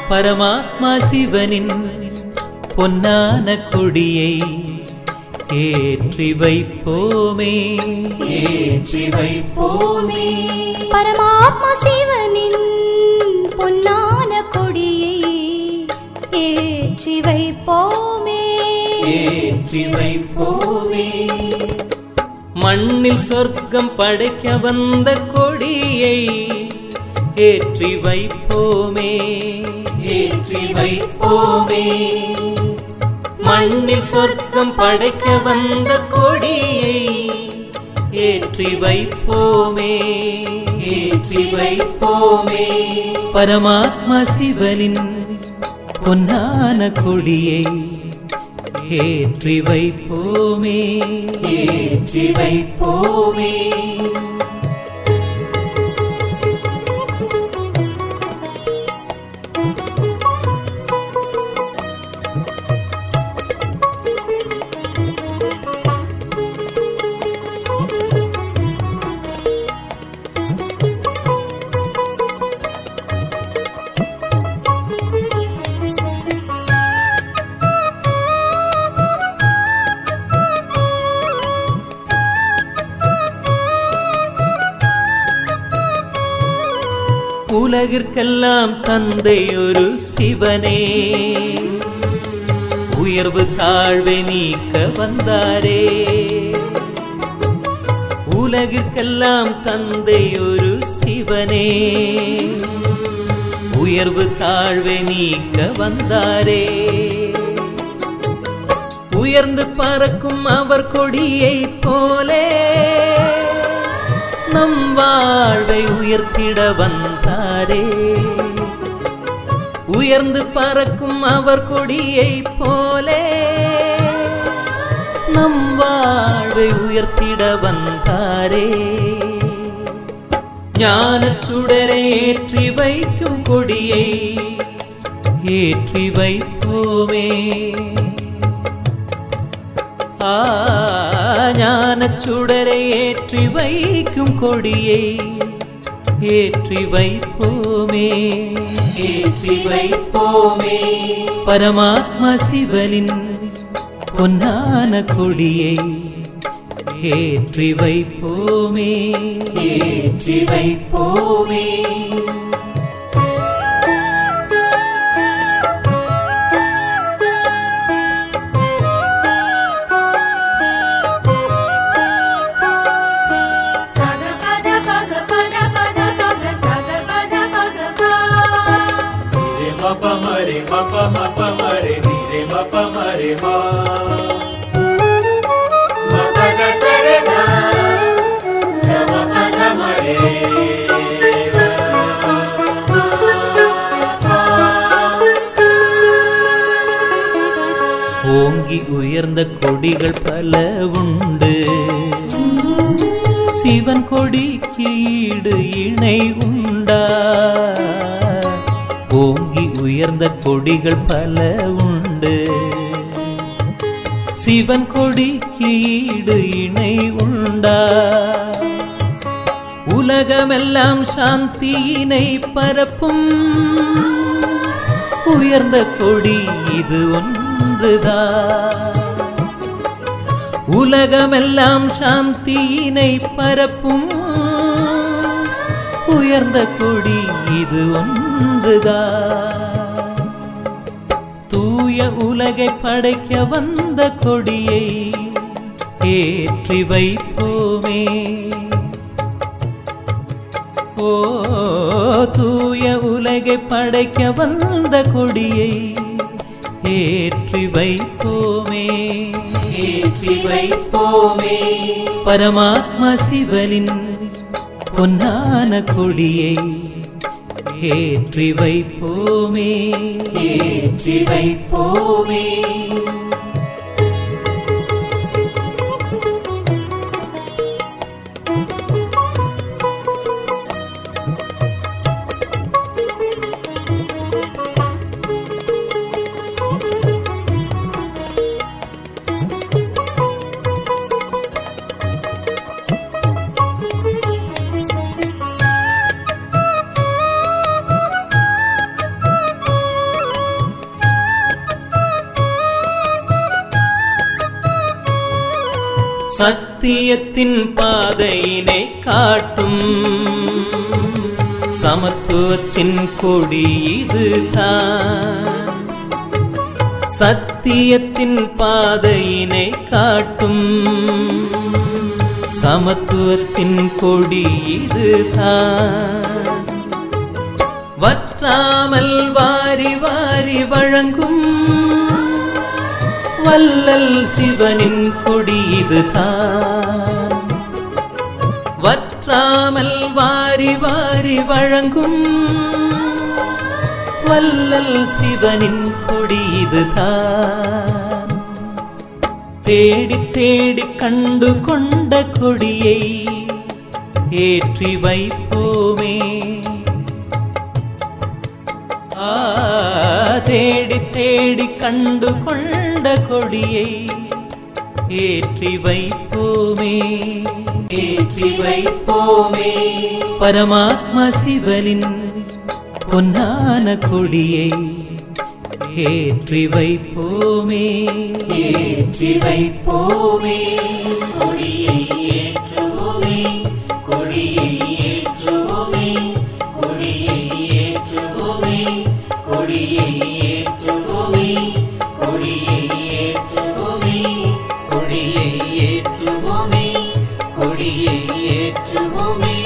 பரமாத்மா சிவனின் பொன்னான கொடியை ஏற்றி வைப்போமே ஏற்றி வைப்போமே பரமாத்மா சிவனின் பொன்னான கொடியை ஏற்றி வைப்போமே ஏற்றி வைப்போமே மண்ணில் சொர்க்கம் படைக்க வந்த கொடியை ஏற்றி வைப்போமே ஏற்றி வைப்போமே மண்ணில் சொர்க்கம் படைக்க வந்த கொடியை ஏற்றி வைப்போமே ஏற்றி வைப்போமே பரமாத்மா சிவனின் பொன்னான கொடியை ஏற்றி வைப்போமே ஏற்றி வைப்போமே உலகிற்கெல்லாம் தந்தை ஒரு சிவனே உயர்வு தாழ்வை நீக்க வந்தாரே உலகிற்கெல்லாம் தந்தை ஒரு சிவனே உயர்வு தாழ்வை நீக்க வந்தாரே உயர்ந்து பறக்கும் அவர் கொடியைப் போலே நம் வாழ்வை உயர்த்திட வந்தாரே உயர்ந்து பறக்கும் அவர் கொடியைப் போலே நம் வாழ்வை உயர்த்திட வந்தாரே ஞானச் சுடரை ஏற்றி வைக்கும் கொடியை ஏற்றி வைப்போமே ஆ ஞானச் சுடரை ஏற்றி வைக்கும் கொடியை ஏற்றி வைப்போமே ஏற்றி வைப்போமே பரமாத்மா சிவனின் பொன்னான கொடியை ஏற்றி வைப்போமே ஏற்றி வைப்போமே சக பத பக பத பத பக சக பத பக பா Re ma pa ma re ma pa ma pa ma re ni re ma pa ma re ma. Ma pa da sa re na. Ga ma pa da ma re. ஓங்கி உயர்ந்த கொடிகள் பல உண்டு சிவன் கொடிக்கு ஈடு இணை உண்டா ஓங்கி உயர்ந்த கொடிகள் பல உண்டு சிவன் கொடிக்கு ஈடு இணை உண்டா உலகமெல்லாம் சாந்தியினை பரப்பும் உயர்ந்த கொடி இது ஒன்றுதான் உலகமெல்லாம் சாந்தியினை பரப்பும் உயர்ந்த கொடி இது ஒன்றுதான் தூய உலகை படைக்க வந்த கொடியை ஏற்றி வைப்போமே ஓ தூய உலகை படைக்க வந்த கொடியை ஏற்றி வைப்போமே ஏற்றி வைப்போமே பரமாத்மா சிவனின் பொன்னான கொடியை ஏற்றி வைப்போமே ஏற்றி வைப்போமே சத்தியத்தின் பாதையினை காட்டும் சமத்துவத்தின் கொடி இதுதான் சத்தியத்தின் பாதையினை காட்டும் சமத்துவத்தின் கொடி இதுதான் வற்றாமல் வாரி வாரி வழங்கும் வல்லல் சிவனின் கொடி இதுதான் வற்றாமல் வாரி வாரி வழங்கும் வல்லல் சிவனின் கொடி இதுதான் தேடி தேடி கண்டு கொண்ட கொடியை ஏற்றி வைப்போமே ஆ, தேடி தேடி கண்டு கொண்ட கொடியை ஏற்றி வைப்போமே ஏற்றி வைப்போமே பரமாத்மா சிவனின் பொன்னான கொடியை ஏற்றி வைப்போமே ஏற்றி வைப்போமே கொடியை ஏற்றுவோமே கொடியை ஏற்றுவோமே கொடியை ஏற்றுவோமே கொடியை ஏற்றுவோமே கொடியை ஏற்றுவோமே கொடியை ஏற்றுவோமே கொடியை ஏற்றுவோமே